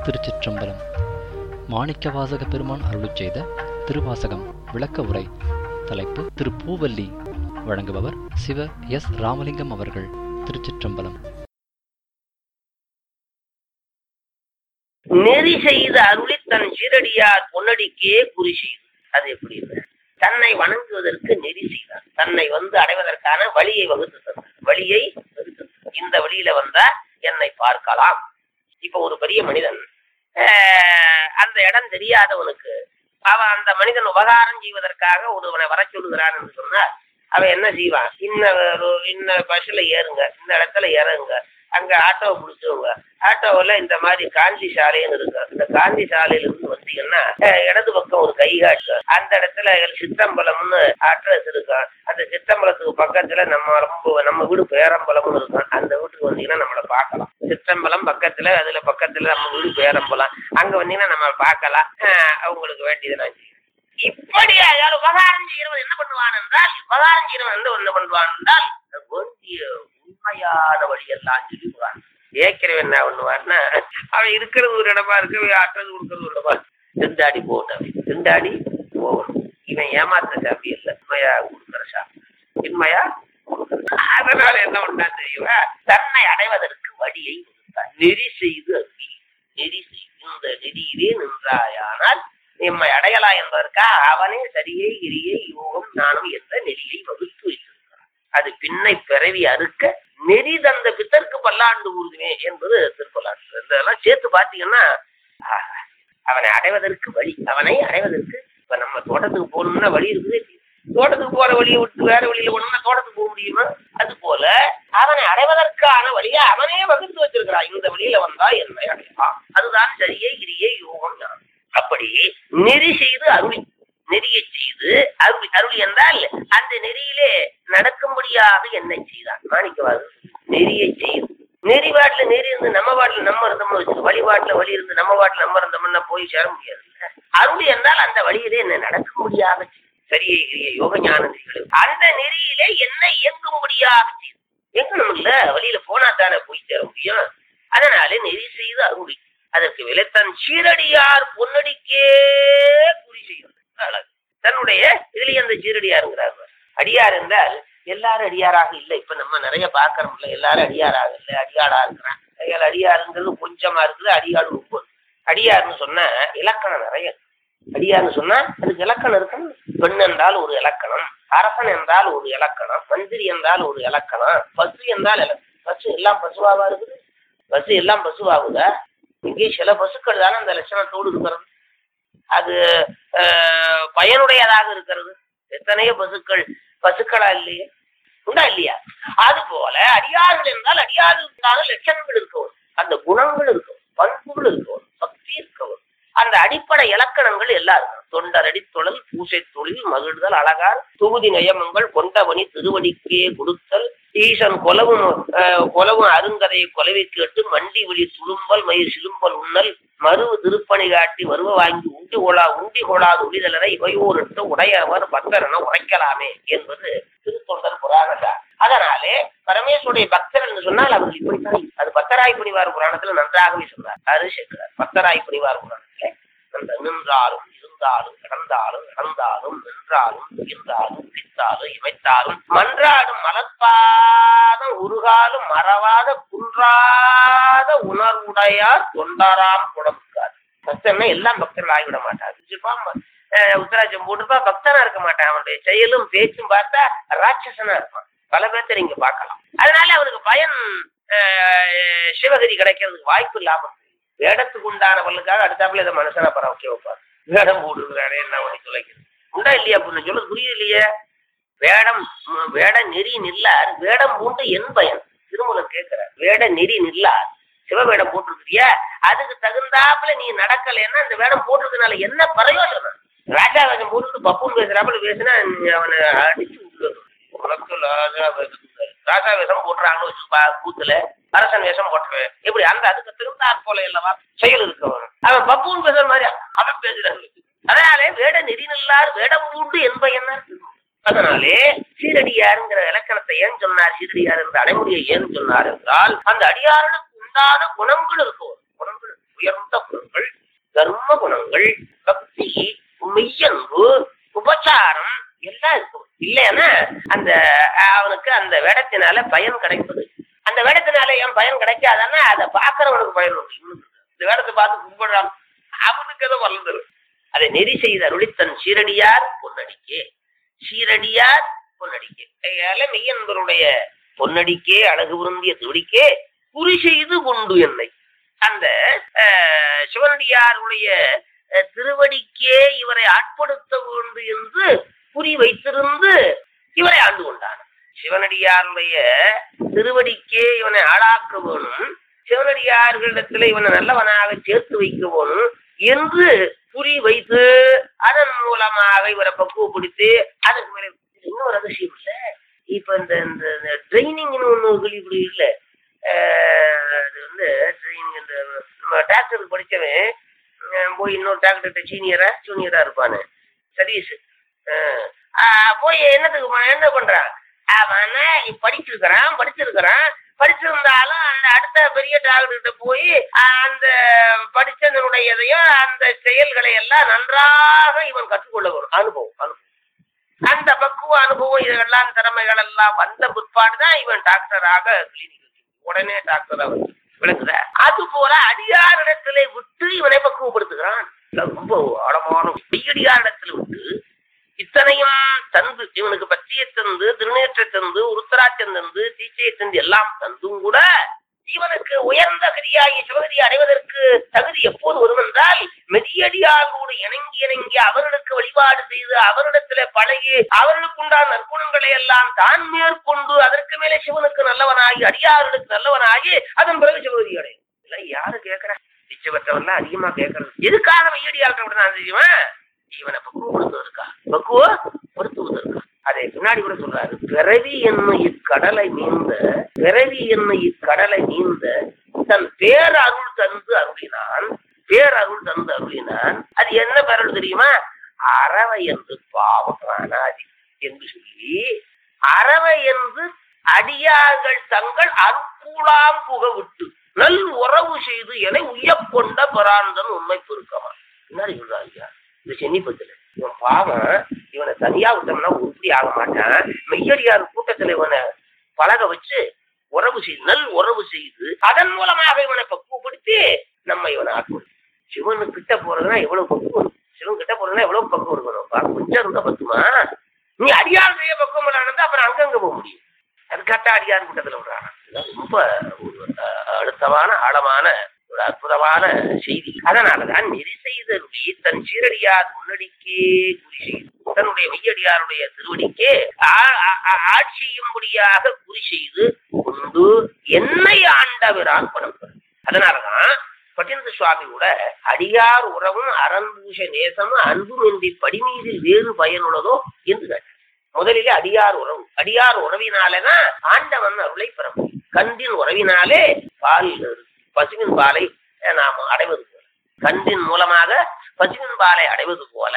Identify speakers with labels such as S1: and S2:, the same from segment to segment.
S1: திருச்சிற்றம்பலம் மாணிக்கவாசக பெருமான் அருளுச் செய்த திருவாசகம் விளக்க உரை தலைப்பு திருப்பூவல்லி வழங்குபவர் சிவ எஸ் ராமலிங்கம் அவர்கள் திருச்சிற்றம்பலம்
S2: நெறி செய்த அருளி தன் சீரடியார் பொன்னடிக்கே குறி செய்து அது எப்படி இல்லை? தன்னை வணங்குவதற்கு நெறி செய்தார் தன்னை வந்து அடைவதற்கான வழியை வகுத்து தந்தார் வழியை வகுத்து தந்தார். இந்த வழியில வந்தா என்னை பார்க்கலாம் இப்ப ஒரு பெரிய மனிதன் ஆஹ், அந்த இடம் தெரியாதவனுக்கு அவன் அந்த மனிதன் உபகாரம் செய்வதற்காக ஒருவனை வர சொல்லுகிறான் என்று சொன்னால் அவன் என்ன செய்வான் இன்ன ஒரு- இன்ன பஸ்ல ஏறுங்க இந்த இடத்துல இறங்குங்க அங்க ஆட்டோவை பிடிச்சவங்க ஆட்டோவில் இந்த மாதிரி காந்தி சாலைன்னு இருக்கு இந்த காந்தி சாலையில இருந்து வந்தீங்கன்னா அஹ், இடது பக்கம் ஒரு கைகாட்டு அந்த இடத்துல சித்தம்பலம்னு அட்ரஸ் இருக்கும் அந்த சித்தம்பலத்துக்கு பக்கத்துல நம்ம ரொம்ப நம்ம வீடு பேரம்பலம்னு இருக்கும் அந்த வீட்டுக்கு வந்தீங்கன்னா நம்மளை பார்க்கலாம் சித்தம்பலம் பக்கத்துல அதுல பக்கத்துல நம்ம வீடு பேரம்பலம் அங்க வந்தீங்கன்னா நம்ம பார்க்கலாம் அஹ், அவங்களுக்கு வேண்டியதை நான் செய்வேன் இப்படி அதாவது உபகாரம் செய்யறவன் என்ன பண்ணுவான் என்றால் உபகாரம் செய்யறவன் என்ன என்ன பண்ணுவான் என்றால் வேண்டிய உண்மையான வழியெல்லாம் சொல்லிடுவான் ஏற்கிறவன் என்ன பண்ணுவான்னா அவன் இருக்கிறது ஒரு இடமா இருக்கு இவன் அற்றது கொடுக்கறது ஒரு இடமா இருக்கு. திண்டாடி போட்டவன் திண்டாடி போகணும் இவன் ஏமாத்த சாமி இல்ல உண்மையா கொடுக்குற சாமி உண்மையா அதனால என்ன பண்ணா தெரியுமா தன்னை அடைவதற்கு வழியை வகுத்தான். நெறி செய்து அருளி நெறி செய்து இந்த நெறியிலே நின்றாயானால் எம்மை அடையலா என்பதற்காக அவனே சரியை கிரியை யோகம் ஞானம் என்ற நெறியை வகுத்து வைத்திருக்கிறான் அது பின்னை பிறவி அறுக்க நெறி தந்த பித்தருக்கு பல்லாண்டு ஊறுதுமே என்பது திருப்பல்லாண்டு இதெல்லாம் சேர்த்து பாத்தீங்கன்னா ஆஹா, அவனை அடைவதற்கு வழி அவனை அடைவதற்கு இப்ப நம்ம தோட்டத்துக்கு போகணும்னா வழி இருக்குது தோட்டத்துக்கு போற வழியை விட்டு வேற வழியில போனோம்னா தோட்டத்துக்கு போக முடியுமா அது போல அவனை அடைவதற்கான வழியை அவனே வகுத்து வச்சிருக்கிறான் இந்த வழியில வந்தா என்னை அடையலாம் அதுதான் சரியை கிரியை யோகம் ஞானம் அப்படி நெறி செய்து அருளி நெறியை செய்து அருளி அருளி என்றால் அந்த நெறியிலே நடக்கும்படியாக என்னை செய்தான் மாணிக்கவாது நெறியை செய்து நெறி வாட்டுல நெறி இருந்து நம்ம வாட்டுல நம்ம இருந்தோம்னு வச்சு வழிபாட்டுல வழி இருந்து நம்ம வாட்டுல நம்ம இருந்தோம்னா போய் சேர முடியாது அருளி என்றால் அந்த வழியிலே என்ன நடக்கும்படியாக செய்து சரியை கிரியை யோக ஞான நெறிகள் அந்த நெறியிலே என்னை இயங்கும்படியாக செய்து எங்கணும் இல்ல வழியில போனா தானே போய் சேர முடியும் அதனால நெறி செய்து அருளி அதற்கு விளைத்தன் சீரடியார் பொன்னடிக்கே குறி செய்யும் அழகு தன்னுடைய இதுலயே அந்த சீரடியாருங்கிறார் அடியார் என்றால் எல்லாரும் அடியாராக இல்லை இப்ப நம்ம நிறைய பாக்குறோம்ல எல்லாரும் அடியாராக இல்லை அடியாளா இருக்கிறான் அதனால அடியாருங்கிறது கொஞ்சமா இருக்குது அடியாடு ரொம்ப அடியார்னு சொன்னா இலக்கணம் நிறைய இருக்கு. அடியார்னு சொன்னா அதுக்கு இலக்கணம் இருக்கணும் பெண் என்றால் ஒரு இலக்கணம் அரசன் என்றால் ஒரு இலக்கணம் மந்திரி என்றால் ஒரு இலக்கணம் பசு என்றால் இலக்கணம் பசு எல்லாம் பசுவாவா இருக்குது பசு எல்லாம் பசுவாகுதா இங்கே சில பசுக்கள் தானே அந்த லட்சணத்தோடு இருக்கிறது அது ஆஹ், பயனுடையதாக இருக்கிறது எத்தனையோ பசுக்கள் பசுக்களா இல்லையே உண்டா இல்லையா அது போல அடியார்கள் என்றால் அடியார்களுக்கான லட்சணங்கள் இருக்கவும் அந்த குணங்கள் இருக்கவும் பண்புகள் இருக்கவும் சக்தி இருக்கவும் அந்த அடிப்படை இலக்கணங்கள் எல்லாம் இருக்கும் தொண்டரடி தொழல் பூசை தொழில் மகிழ்தல் அழகார் தொகுதி நயமங்கள் கொண்டவனி திருவடிக்கே கொடுத்தல் ஈசன் கொலவும் ஆஹ், கொலவும் அருங்கதை கொலவை கேட்டு மண்டி விழி துளும்பல் மயிர் சிலும்பல் உண்ணல் மருவு திருப்பணி காட்டி வருவ வாங்கி உண்டி கொளா உண்டி கொளாது உளிதலனை இவையோரிட்டு உடையவர் பக்தரென உரைக்கலாமே என்பது திருத்தொண்டர் புராணத்தா அதனாலே பரமேஸ்வருடைய பக்தர் என்று சொன்னால் அவர்கள் இப்படித்தான் அது பக்தராய் பணிவார் புராணத்துல நன்றாகவே சொன்னார் அரு சேர்க்கிறார் பக்தராய் பணிவார் புராணத்துல அந்த நின்றாலும் இருந்தாலும் கிடந்தாலும் நடந்தாலும் நின்றாலும் இருந்தாலும் பிடித்தாலும் இமைத்தாலும் மன்றாடும் மலர்பாதம் உருகாலும் மறவாத குன்றாத உணர்வுடையார் தொண்டாராம் குடம்புக்கார் பக்தர்னா எல்லாம் பக்தர்கள் ஆகிவிட மாட்டார் உத்தராஜம் போட்டுப்பா பக்தனா இருக்க மாட்டான் அவனுடைய செயலும் பேச்சும் பார்த்தா ராட்சசனா இருப்பான் பல பேர்த்த நீங்க பார்க்கலாம் அதனால அவனுக்கு பயன் அஹ், சிவகதி கிடைக்கிறதுக்கு வாய்ப்பு இல்லாம போகுது. வேடத்துக்கு உண்டானவர்களுக்காக அடுத்தாப்புல இதை மனுஷனா பரவ வைப்பார் வேடம் போட்டுருக்கானே என்ன பண்ணி தொலைக்கிறது உண்டா இல்லையா அப்படின்னு சொல்ல புரியுது இல்லையே வேடம் ம், வேட நெறி நில்லார் வேடம் பூண்டு என் பயன் திருமூலர் கேட்கிறார் வேட நெறி நில்லார் சிவவேடம் போட்டிருக்கிறியா அதுக்கு தகுந்தாப்புல நீ நடக்கலைன்னா இந்த வேடம் போட்டிருக்கனால என்ன பிரயோஜனம் ராஜா வேஷம் போட்டுட்டு பப்புன் பேசுறாப்புல பேசினா நீ அவனை அடிச்சு விட்டுருணும் உனக்கு ராஜா வேஷம் ராஜா வேஷம் போட்டுறாங்கன்னு வச்சுப்பா கூத்துல அரசன் வேஷம் போட்டுருவேன் எப்படி அந்த அதுக்கு திருந்தாற் போல இல்லவா செயல் இருக்கவன் அவன் பப்புன் பேசுற மாதிரி அவன் பேசுறாங்க அதனாலே வேட நெறி நில்லார் வேடம் பூண்டு என்ப என்ன அதனாலே சீரடியாருங்கிற இலக்கணத்தை ஏன் சொன்னார் சீரடியார் என்ற அடைமொழியை ஏன் சொன்னார் என்றால் அந்த அடியார்களுக்கு உண்டான குணங்கள் இருக்கும் குணங்கள் உயர்ந்த குணங்கள் தர்ம குணங்கள் பக்தி மெய்யன்பு உபச்சாரம் எல்லாம் இருக்கும் இல்லைன்னா அந்த அவனுக்கு அந்த வேடத்தினால பயன் கிடைப்பது அந்த வேடத்தினால என் பயன் கிடைக்காதானா அதை பாக்குறவனுக்கு பயன் உண்டு இவனுக்கு இந்த வேடத்தை பார்த்து கும்பிடுறான் அவனுக்கு அதை வளர்ந்துரும் அதை நெறி செய்த அருளித்தன் சீரடியார் பொன்னடிக்கே சீரடியார் பொன்னடிக்கே கையால மெய்யன்பருடைய பொன்னடிக்கே அழகு பொருந்திய திருடிக்கே குறி செய்து கொண்டு என்னை அந்த அஹ், சிவனடியாருடைய அஹ், திருவடிக்கே இவரை ஆட்படுத்த வேண்டும் என்று குறி வைத்திருந்து இவரை ஆண்டு கொண்டான் சிவனடியாருடைய திருவடிக்கே இவனை ஆளாக்க வேணும் சிவனடியார்களிடத்துல இவனை நல்லவனாக சேர்த்து வைக்க வேணும் என்று குறி வைத்து அதன் மூலமாக இவரை பக்குவப்படுத்தி அதுக்கு மேல இன்னொரு ரகசியம் இல்ல இப்ப இந்த இந்த ட்ரைனிங்னு ஒண்ணு கேள்விப்படி இல்ல அஹ் அது வந்து ட்ரைனிங் இந்த நம்ம டாக்டருக்கு படிச்சவன் அஹ் போய் இன்னொரு டாக்டர்கிட்ட சீனியரா ஜூனியரா இருப்பானு சர்வீஸ் போய் என்னத்துக்கு போன- என்ன பண்றான் அவன படிச்சிருக்கிறான் படிச்சிருக்கிறான் படிச்சிருந்தாலும் அந்த அடுத்த பெரிய டாக்டர்கிட்ட போய் அஹ், அந்த படிச்சதனுடையதையும் அந்த செயல்களை எல்லாம் நன்றாக இவன் கற்றுக்கொள்ள வரும் அனுபவம் அனுபவம் அந்த பக்குவ அனுபவம் இதெல்லாம் திறமைகள் எல்லாம் வந்த பிற்பாடுதான் இவன் டாக்டராக கிளினிக் உடனே டாக்டராக விளக்குற அது போல அடியாரிடத்திலே விட்டு இவனை பக்குவப்படுத்துகிறான் ரொம்ப ஆழமான மெய்யடியாரிடத்துல விட்டு இத்தனையும் தந்து இவனுக்கு பத்தியை தந்து திருநேற்றை தந்து உருத்தராட்சம் தந்து தீச்சையை தந்து எல்லாம் தந்தும் கூட இவனுக்கு உயர்ந்த கதியாகி சிவகதியை அடைவதற்கு தகுதி எப்போது வரும் என்றால் மெதியடியாரோடு இணங்கி இணங்கி அவர்களுக்கு வழிபாடு செய்து அவரிடத்துல பழகி அவர்களுக்குண்டான நற்குணங்களை எல்லாம் தான் மேற்கொண்டு அதற்கு மேலே சிவனுக்கு நல்லவனாகி அடியார்களுக்கு நல்லவனாகி அதன் பிறகு சிவகதி அடையும் இல்லை யாரு கேட்கிறா பிச்சை பெற்றவன்லாம் அதிகமா கேட்கறது எதுக்காக மெய்யடியார்கள் நான் தெரியுமா இவனை பக்குவப்படுத்துவதற்கா பக்குவப்படுத்துவதற்கா அதை பின்னாடி கூட சொல்றாரு பிறவி என்னும் இக்கடலை நீந்த பிறவி என்னும் இக்கடலை நீந்த தன் பேரருள் தந்து அருளினான் பேரருள் தந்து அருளினான் அது என்ன பேரருள் தெரியுமா அறவை என்று பாவம் அனாதி என்று சொல்லி அறவை என்று அடியார்கள் தங்கள் அற்புலாம் புக விட்டு நல் உறவு செய்து என உய்யக்கொண்ட பராந்தன் உண்மை பெருக்கமா என்ன சொல்றாரு ஐயா இந்த சென்னிப்பத்துல இவன் பாவம் இவனை தனியா விட்டோம்னா உறுதி ஆக மாட்டான் மெய்யடியார் கூட்டத்துல இவனை பழக வச்சு உறவு செய்து நல் உறவு செய்து அதன் மூலமாக இவனை பக்குவப்படுத்தி நம்ம இவனை ஆட்கொள்ளும் சிவனு கிட்ட போறதுன்னா எவ்வளவு பக்குவம் சிவன் கிட்ட போறதுன்னா எவ்வளவு பக்குவம் இருக்கணும் பா, கொஞ்சம் இருந்தா பத்துமா நீ அடியார் செய்ய பக்குவம் இல்லாண்டா அப்புறம் அங்கங்க போக முடியும் அதுக்காக அடியார் கூட்டத்துல விடுறாங்க இதெல்லாம் ரொம்ப ஒரு அஹ், அழுத்தமான ஆழமான ஒரு அற்புதமான செய்தி அதனாலதான் நெறி செய்தருளி தன் சீரடியார் முன்னடிக்கே குறி செய்து தன்னுடைய மெய்யடியாருடைய திருவடிக்கே ஆ- ஆ- ஆ- ஆட்சியும்படியாக குறி செய்து கொண்டு என்னை ஆண்டவரான் பணம் அதனாலதான் பட்டினத்து சுவாமி கூட அடியார் உறவும் அறம்பூஷ நேசமும் அன்புமின்றி படிமீதில் வேறு பயனுள்ளதோ என்று கேட்டார். முதலிலே அடியார் உறவு அடியார் உறவினாலேதான் ஆண்டவன் அருளை பெற முடியும் கண்டின் உறவினாலே பால் பசுவின் பாலை நாம் அடைவது போல கண்டின் மூலமாக பசுவின் பாலை அடைவது போல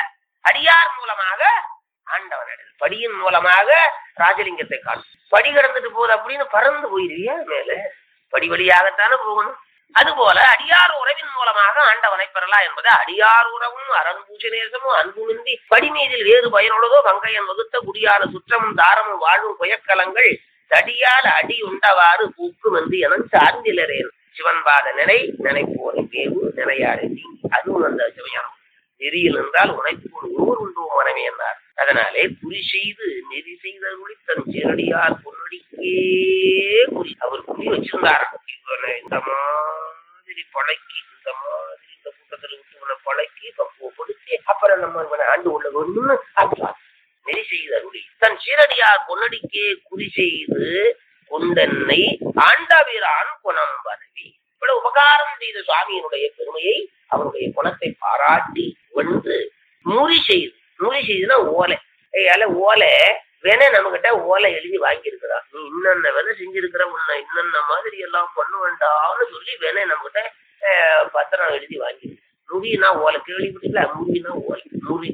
S2: அடியார் மூலமாக ஆண்டவன் அடைவது படியின் மூலமாக ராஜலிங்கத்தை காணும் படி கடந்துட்டு போகுது அப்படின்னு பறந்து போயிருவியா மேல படி வழியாகத்தானே போகணும் அதுபோல அடியார் உறவின் மூலமாக ஆண்டவனை பெறலாம் என்பது அடியார் உறவும் அறன்பூஜ நேசமும் அன்புமின்றி படிமீதில் வேறு பயனுள்ளதோ வங்கையன் வகுத்த குடியால சுற்றமும் தாரமும் வாழும் புயக்கலங்கள் தடியால் அடி உண்டவாறு பூக்கும் என்று என சார்ந்திலரேன் சிவன்பாத நினை நினைப்போரை வேவு நிலையாரை நீங்கி அதுவும் அந்த சிவஞானம் நெறியில் என்றால் உனைப்போல் ஒருவர் உண்டோ மனமே என்றார் அதனாலே குறி செய்து நெறி செய்தருளி தன் செரடியார் பொன்னடிக்கே குறி அவர் குறி வச்சிருந்தாராம் இவனை இந்த மாதிரி பழக்கி இந்த மாதிரி இந்த கூட்டத்தில் விட்டு இவனை பழக்கி பக்குவப்படுத்தி அப்புறம் நம்ம இவனை ஆண்டு உள்ள வேணும்னு ஆக்குவார் நெறி செய்தருளி தன் சீரடியார் பொன்னடிக்கே குறி செய்து கொண்டென்னை ஆண்டவீரான் குணம் பரவி இவ்வளவு உபகாரம் செய்த சுவாமியினுடைய பெருமையை அவருடைய குணத்தை பாராட்டி வந்து முறி செய்து முறி செய்துனா ஓலை ஏல ஓலை வேணா நம்ம கிட்ட ஓலை எழுதி வாங்கியிருக்கிறான் நீ இன்னென்ன வேலை செஞ்சிருக்கிற உன்னை இன்னென்ன மாதிரி எல்லாம் பண்ண வேண்டாம்னு சொல்லி வேணா நம்ம கிட்ட பத்திரம் எழுதி வாங்கியிருக்க முறினா ஓலை கேள்விப்பட்டீங்களா முறினா ஓலை முறி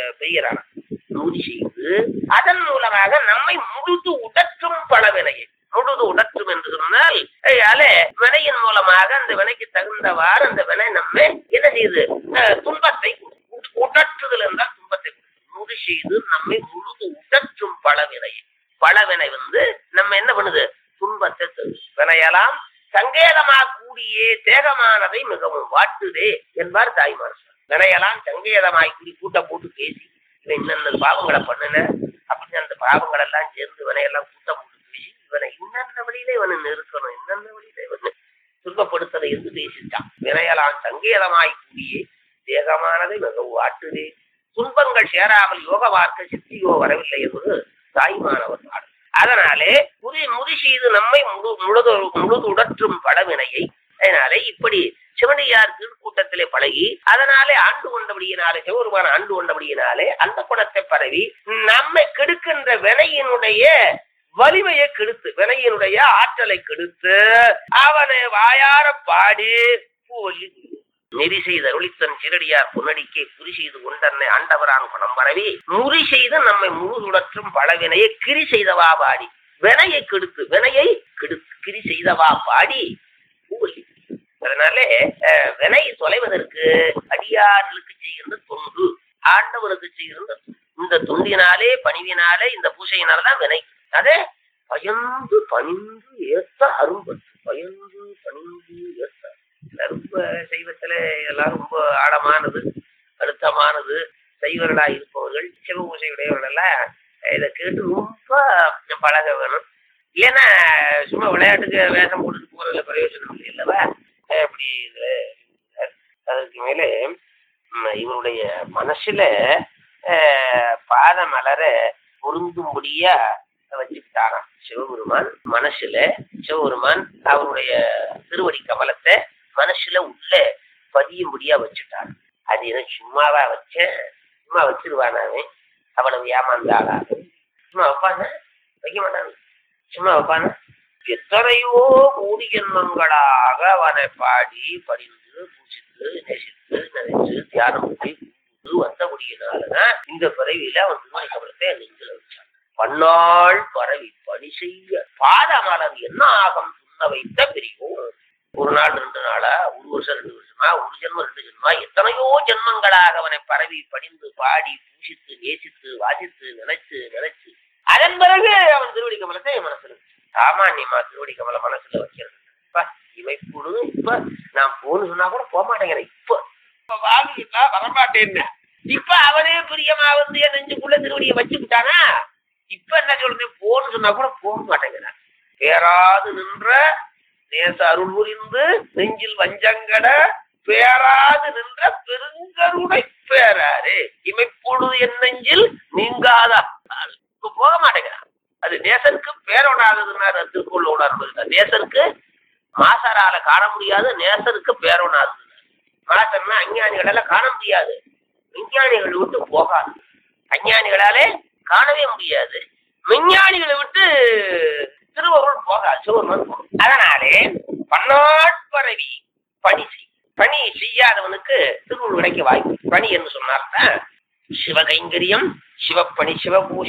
S2: பெய்யறான முறி செய்து அதன் மூலமாக நம்மை முழுது உடற்றும் பல வினையை முழுது உடற்றும் என்று சொன்னால் அதாலே வினையின் மூலமாக அந்த வினைக்கு தகுந்தவாறு அந்த வினை நம்ம என்ன செய்யுது அஹ், துன்பத்தை உ- உடற்றுதல் என்றால் துன்பத்தை முழு செய்து நம்மை முழுது உடற்றும் பழவினை பழவினை வந்து நம்ம என்ன பண்ணுது துன்பத்தை தரும் வினையெல்லாம் சங்கேதமா கூடியே தேகமானதை மிகவும் வாட்டுதே என்பார் தாய்மார் வினையெல்லாம் சங்கேதமாய் கூடி கூட்ட போட்டு பேசி இவன் இன்னென்ன பாவங்களை பண்ணுன அப்படின்னு அந்த பாவங்கள் எல்லாம் சேர்ந்து வினையெல்லாம் கூட்டம் போட்டு பேசி இவனை இன்னென்ன வழியில இவனை நிறுத்தணும் இன்னென்ன வழியில இவனை துன்பப்படுத்ததை என்று பேசிட்டான் வினையெல்லாம் சங்கேதமாய் கூடியே தேகமானதை மிகவும் வாட்டுதே துன்பங்கள் சேராமல் யோக வார்த்தை சித்தியோ வரவில்லை என்பது தாய்மானவர் பாடல் அதனாலே முதி முதி செய்து நம்மை முழு முழுது முழுது உடற்றும் படவினையை அதனாலே இப்படி சிவனையார் திருக்கூட்டத்திலே பழகி அதனாலே ஆண்டு கொண்டபடியினாலே சிவருமான ஆண்டு கொண்டபடியினாலே அந்த குணத்தை பரவி நம்மை கெடுக்கின்ற வினையினுடைய வலிமையை கெடுத்து வினையினுடைய ஆற்றலை கெடுத்து அவனை வாயார பாடி பூவல்லி நெறி செய்த அருளித்தன் சிறடியார் பொன்னடிக்கே குறி செய்து கொண்டன்னை ஆண்டவரான் குணம் பரவி முறி செய்து நம்மை முழுதுடற்றும் பழவினையை கிரி செய்தவா பாடி வினையை கெடுத்து வினையை கெடுத்து கிரி செய்தவா பாடி பூவல்லி அதனாலே அஹ், வினை தொலைவதற்கு அடியார்களுக்கு செய்கின்ற தொண்டு ஆண்டவருக்கு செய்கின்ற தொண்டு. இந்த தொண்டினாலே பணிவினாலே இந்த பூசையினாலதான் வினை அதே பயந்து பணிந்து ஏத்த அரும்பத்து பயந்து பணிந்து ஏத்த ரொம்ப சைவத்துல எல்லாம் ரொம்ப ஆழமானது அழுத்தமானது சைவர்களா இருப்பவர்கள் சிவ பூசை உடையவர்கள் எல்லாம் இதை கேட்டு ரொம்ப பழக வேணும் இல்லைன்னா சும்மா விளையாட்டுக்கு வேஷம் போட்டுட்டு போறதுல பிரயோஜனம் இல்லை இல்லவா அப்படி இது, அதுக்கு மேலே ம், இவருடைய மனசுல அஹ், பாத மலர பொருந்தும்படியா வச்சுக்கிட்டாராம் சிவபெருமான் மனசுல சிவபெருமான் அவருடைய திருவடி கமலத்தை மனசுல உள்ள பதியும்படியா வச்சுட்டார் அது என்ன சும்மாவா வச்சேன் சும்மா வச்சிருவானாவே அவ்வளவு ஏமாந்தாளா சும்மா வைப்பான வைக்க மாட்டாங்க சும்மா வைப்பான எத்தனையோ கோடி ஜென்மங்களாக அவனை பாடி படிந்து பூசித்து நேசித்து நினைச்சு தியானம் பண்ணி கும்பிட்டு வந்தபடியினாலதான் இந்த பிறவியில அவன் திருமண கமலத்தை நெஞ்சில வச்சான் பன்னாள் பரவி பணி செய்ய பாதமலர் என்ன ஆகம் துண்ண வைத்த பிரிவும் ஒரு நாள் ரெண்டு நாளா ஒரு வருஷம் ரெண்டு வருஷமா ஒரு ஜென்மம் ரெண்டு ஜென்மா எத்தனையோ ஜென்மங்களாக அவனை பரவி படிந்து பாடி பூசித்து நேசித்து வாசித்து நினைச்சு நினைச்சு அதன் பிறகு அவன் திருவடி கமலத்தை என் மனசுல வச்சான். சாமானியமா திருவடி கமல மனசுல வைக்கிறது இப்ப இவை பொழுது இப்ப நான் போன்னு சொன்னா கூட போக மாட்டேங்கிறேன் இப்ப இப்ப வாங்கிட்டா வரமாட்டேன்னு இப்ப அவனே பிரியமா வந்து என் நெஞ்சுக்குள்ள திருவடியை வச்சுக்கிட்டானா இப்ப என்ன சொல்றது போன்னு சொன்னா கூட போக மாட்டேங்கிறான் பேராது நின்ற நேச அருள் புரிந்து நெஞ்சில் வஞ்சங்கட பேராது நின்ற பெருங்கருணை பேராரு இமைப்பொழுது என் நெஞ்சில் நீங்காத ஆள். இப்ப போக மாட்டேங்கிறான் அது நேசருக்கு பேரொணாததுன்னாரு திருக்குள்ள உணர்வு நேசருக்கு மாசரால காண முடியாது நேசருக்கு பேரொணாது மாசர்னா அஞ்ஞானிகள் எல்லாம் காண முடியாது விஞ்ஞானிகளை விட்டு போகாது அஞ்ஞானிகளாலே காணவே முடியாது விஞ்ஞானிகளை விட்டு திருவருள் போகாது சிவருமன் போகும் அதனாலே பன்னாட்பரவி பணி செய் பணி செய்யாதவனுக்கு திருவுள் உடைக்க வாய்ப்பு பணி என்று சொன்னால்தான் சிவகைங்கரியம் சிவப்பணி சிவபூஷ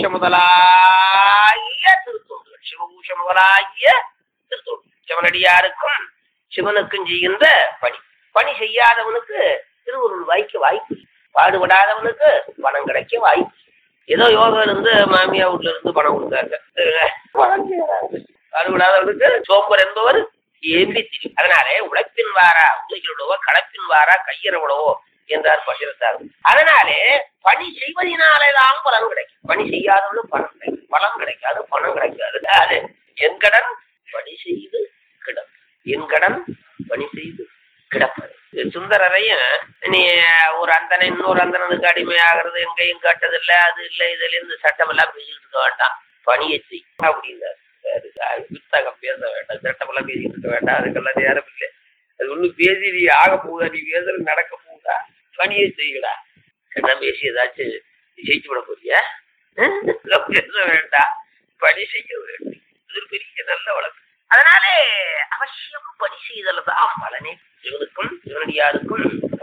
S2: முதலாகிய திருத்தொண்டுகள் சிவபூஷ முதலாகிய திருத்தொண்டு சிவனடியாருக்கும் சிவனுக்கும் செய்கின்ற பணி பணி செய்யாதவனுக்கு திருவுருள் வாய்க்க வாய்ப்பு இல்லை. பாடுபடாதவனுக்கு பணம் கிடைக்க வாய்ப்பு இல்லை. ஏதோ யோகா இருந்து மாமியா வீட்டுல இருந்து பணம் கொடுத்தாங்க பணம் செய்யறாங்க. பாடுபடாதவனுக்கு சோம்பர் என்பவர் ஏம்பி திரி அதனாலே உழைப்பின் வாரா உலகிலோவோ களப்பின் வாரா கையறவளவோ என்றார் பசிரத்தார் அதனாலே பணி செய்வதனாலேதான் பலன் கிடைக்கும் பணி செய்யாதவனும் பணம் கிடைக்கும் பலன் கிடைக்காது பணம் கிடைக்காது அது என் கடன் பணி செய்து கிடப்பு என் கடன் பணி செய்து கிடப்பது சுந்தரரையும் நீ ஒரு அந்தனை இன்னொரு அந்தனனுக்கு அடிமையாகிறது எங்கேயும் காட்டதில்ல அது இல்ல இதுல இருந்து சட்டம் எல்லாம் பேசிட்டு இருக்க வேண்டாம் பணியை செய் அப்படின்னாரு அதுக்கு புத்தகம் பேச வேண்டாம் சட்டம் எல்லாம் பேசிட்டு இருக்க வேண்டாம் அதுக்கெல்லாம் நேரம் இல்லை அது ஒண்ணு பேசி நீ ஆக போகுதா நீ பேசுறது நடக்க போகுதா பணியை செய்யடா என்ன பேசி ஏதாச்சும் நீ ஜெயிச்சு விட போறியா ஹம்? இதெல்லாம் பேச வேண்டாம் பணி செய்ய வேண்டும் இது ஒரு பெரிய நல்ல வழக்கு அதனாலே அவசியம் பணி செய்தல் தான் பலனே சிவனுக்கும் சிவனடியாருக்கும்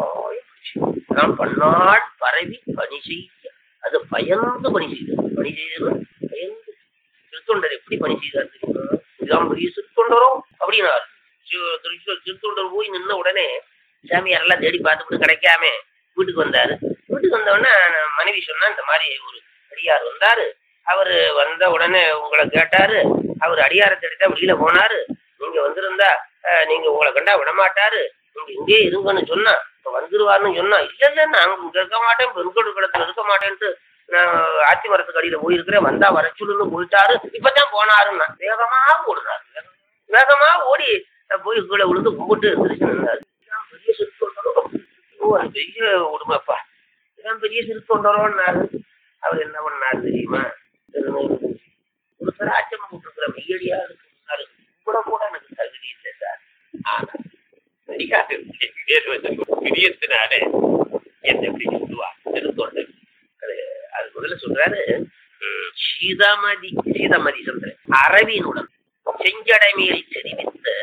S2: நாம் பன்னாள் பரவி பணி செய்ய அது பயந்து பணி செய்தது பணி செய்தது பயந்து திருத்தொண்டர் எப்படி பணி செய்தார் தெரியுமா இதான் பெரிய சிறுத்தொண்டரோ அப்படின்னாரு சி- திரு- சிறுத்தொண்டர் போய் நின்ன உடனே சாமியார் எல்லாம் தேடி பார்த்துட்டு கிடைக்காம வீட்டுக்கு வந்தாரு வீட்டுக்கு வந்த உடனே மனைவி சொன்னா இந்த மாதிரி ஒரு அடியார் வந்தாரு அவரு வந்த உடனே உங்களை கேட்டாரு அவர் அடியாரை தேடிதான் வெளியில போனாரு நீங்க வந்திருந்தா அஹ், நீங்க உங்களை கண்டா விட மாட்டாரு நீங்க இங்கே இருங்கன்னு சொன்னா இப்ப வந்துருவாருன்னு சொன்னா இல்ல இல்ல நான் இங்க இருக்க மாட்டேன் பெருங்கோடு குளத்துல இருக்க மாட்டேன்ட்டு நான் ஆத்தி மரத்துக்கு அடியில போயிருக்கிறேன் வந்தா வர சொல்லுன்னு போயிட்டாரு இப்பதான் போனாருன்னா வேகமா ஓடுனாரு வேகமா ஓடி அஹ், போய் கீழே விழுந்து கும்பிட்டு எந்திரிச்சு நின்னாரு இதான் பெரிய சிறுத்தொண்டரும் ஓ அது பெரிய உடுமைப்பா இதான் பெரிய சிறுத்தொண்டரோன்னாரு அவர் என்ன பண்ணாரு தெரியுமா திருநூறு ஒருத்தர் ஆச்சரியம் போட்டிருக்கிற மெய்யடியா இருக்கு முன்னாடி கூட கூட எனக்கு தகுதி இல்லை சார் ஆனா அடிக்காது பேர் வச்சிருக்க பிரியத்தினாலே என்ன எப்படி சொல்லுவா திருத்தொண்டர் அது அது முதல்ல சொல்றாரு ம், சீதாமதி சீதமதி சொல்றேன் அரவினுடன் செஞ்சடைமையில் தெரிவித்து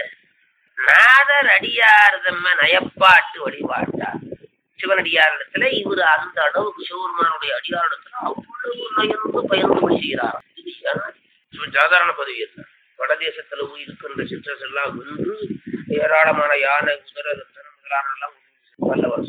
S2: நாதர் அடியார் தம்ம நயப்பாட்டு வழிபாட்டார் சிவனடியாரிடத்துல இவர் அந்த அளவுக்கு சிவபெருமானுடைய அடியாரிடத்துல அவ்வளவு நயந்து பயந்து வழி செய்கிறார் இது அனாதி. இவன் சாதாரண பதவி அல்ல வடதேசத்துல போய் இருக்கின்ற சிற்றஸ் எல்லாம் வென்று ஏராளமான யானை குதிரை ரத்தனம் முதலான எல்லாம் வல்லவர்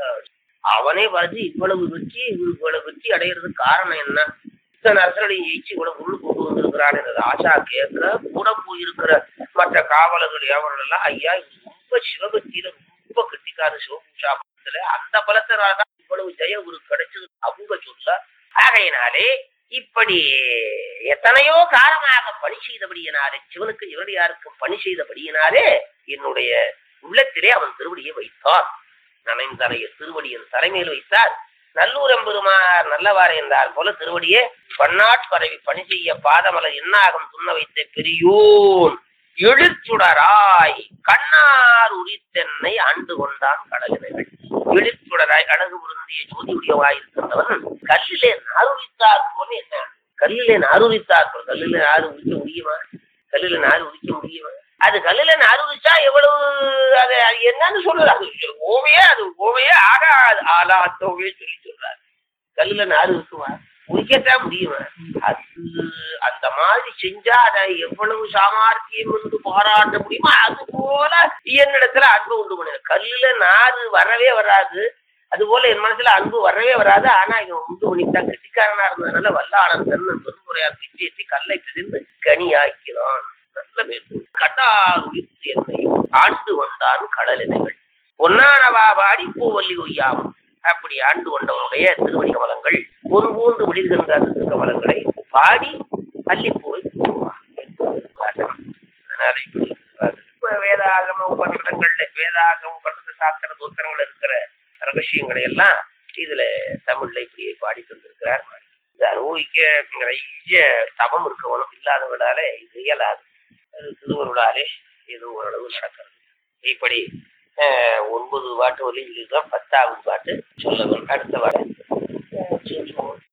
S2: அவனே பார்த்து இவ்வளவு வெற்றி இவரு இவ்வளவு வெற்றி அடையிறதுக்கு காரணம் என்ன இத்தனை அரசனுடைய ஜெயிச்சு கூட உள்ள கொண்டு வந்திருக்கிறான் என்றது ஆஷா கேட்கிற கூட போயிருக்கிற மற்ற காவலர்கள் எவர்கள் எல்லாம் ஐயா இவர் ரொம்ப சிவபக்தியில ரொம்ப கெட்டிக்கார சிவபூஷா பலத்துல அந்த பலத்தினால தான் இவ்வளவு ஜெயம் இவருக்கு கிடைச்சது அவங்க சொல்ல ஆகையினாலே இப்படி எத்தனையோ காலமாக பணி செய்தபடியினாலே சிவனுக்கு இவடியாருக்கும் பணி செய்தபடியினாலே என்னுடைய உள்ளத்திலே அவன் திருவடியை வைத்தான் நனைந்தலைய திருவடியின் தலைமையில் வைத்தார் நல்லூர் எம்பெருமார் நல்லவாறு என்றால் போல திருவடியே பன்னாட் பரவி பணி செய்ய பாதமலர் என்னாகும் துண்ண வைத்த பெரியோன் எழுச்சுடராய் கண்ணார் உரித்தென்னை ஆண்டு கொண்டான் கடலினைகள் எழுச்சுடராய் அழகு பொருந்திய ஜோதி உடையவாய் இருக்கின்றவன் கல்லிலே நாருரித்தார் போல என்ன கல்லிலே நாருரித்தார் போல கல்லிலே நாறு உரிக்க முடியுமா கல்லில நாறு உரிக்க முடியுமா அது கல்லுல நாறு உரிச்சா எவ்வளவு அது அது என்னன்னு சொல்றது அது ஓவையே அது ஓவையே ஆக ஆளாத்தோவே சொல்லி சொல்றாரு கல்லுல நாறு இருக்குமா உரிக்கத்தான் முடியுமா அது அந்த மாதிரி செஞ்சா அதை எவ்வளவு சாமர்த்தியம் என்று பாராட்ட முடியுமா அது போல என்னிடத்துல அன்பு உண்டு பண்ணு கல்லுல நாறு வரவே வராது அது போல என் மனசுல அன்பு வரவே வராது ஆனா இவன் உண்டு பண்ணித்தான் கெட்டிக்காரனா இருந்ததுனால வல்லாளன் தன்னன் பெருமுறையார் பிச்சு ஏற்றி கல்லை பிரிந்து கனியாக்கிறான் நல்ல பேர் கட்டார் உயிர்த்து என்னை ஆண்டு கொண்டான் கடலினைகள் பொன்னானவா பாடி பூவல்லி ஒய்யாம் அப்படி ஆண்டு கொண்டவனுடைய திருவடி கமலங்கள் ஒரு மூன்று விழிகின்ற அந்த திருக்கமலங்களை பாடி அள்ளி போய் அதனால இப்படி இப்ப வேதாகம உபநிடங்கள்ல வேதாகம உபநிட சாஸ்திர தூத்திரங்கள் இருக்கிற ரகசியங்களை எல்லாம் இதுல தமிழ்ல இப்படியே பாடி தந்திருக்கிறார் இது அனுபவிக்க நிறைய தபம் இருக்கவனும் இல்லாதவனால இது இயலாது அது திருவருளாலே ஏதோ ஓரளவு நடக்கிறது இப்படி அஹ், ஒன்பது பாட்டு வரையும் இதுதான் பத்தாவது பாட்டு சொல்ல அடுத்த பாட்டு அஹ், சொல்லுவோம்